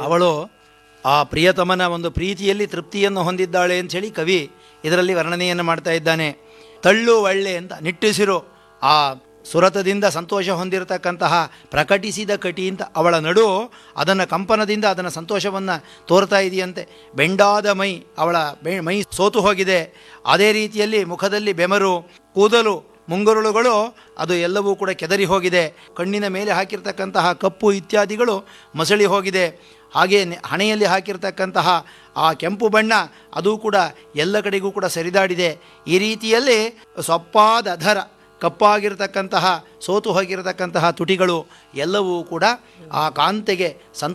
ಅವಳು ಆ ಪ್ರಿಯತಮನ ಒಂದು ಪ್ರೀತಿಯಲ್ಲಿ ತೃಪ್ತಿಯನ್ನು ಹೊಂದಿದ್ದಾಳೆ ಅಂಥೇಳಿ ಕವಿ ಇದರಲ್ಲಿ ವರ್ಣನೆಯನ್ನು ಮಾಡ್ತಾ ಇದ್ದಾನೆ ತಳ್ಳು ಒಳ್ಳೆ ಅಂತ ನಿಟ್ಟುಸಿರು ಆ ಸುರತದಿಂದ ಸಂತೋಷ ಹೊಂದಿರತಕ್ಕಂತಹ ಪ್ರಕಟಿಸಿದ ಕಟಿ ಅಂತ ಅವಳ ನಡು ಅದನ್ನು ಕಂಪನದಿಂದ ಅದನ್ನು ಸಂತೋಷವನ್ನು ತೋರ್ತಾ ಇದೆಯಂತೆ ಬೆಂಡಾದ ಮೈ ಅವಳ ಬೆ ಮೈ ಸೋತು ಹೋಗಿದೆ ಅದೇ ರೀತಿಯಲ್ಲಿ ಮುಖದಲ್ಲಿ ಬೆಮರು ಕೂದಲು ಮುಂಗುರುಳುಗಳು ಅದು ಎಲ್ಲವೂ ಕೂಡ ಕೆದರಿ ಹೋಗಿದೆ ಕಣ್ಣಿನ ಮೇಲೆ ಹಾಕಿರ್ತಕ್ಕಂತಹ ಕಪ್ಪು ಇತ್ಯಾದಿಗಳು ಮಸಳಿ ಹೋಗಿದೆ ಹಾಗೆ ನೆ- ಹಣೆಯಲ್ಲಿ ಹಾಕಿರ್ತಕ್ಕಂತಹ ಆ ಕೆಂಪು ಬಣ್ಣ ಅದು ಕೂಡ ಎಲ್ಲ ಕಡೆಗೂ ಕೂಡ ಸರಿದಾಡಿದೆ ಈ ರೀತಿಯಲ್ಲಿ ಸೊಪ್ಪಾದ ಅಧರ ಕಪ್ಪಾಗಿರ್ತಕ್ಕಂತಹ ಸೋತು ಹೋಗಿರತಕ್ಕಂತಹ ತುಟಿಗಳು ಎಲ್ಲವೂ ಕೂಡ ಆ ಕಾಂತೆಗೆ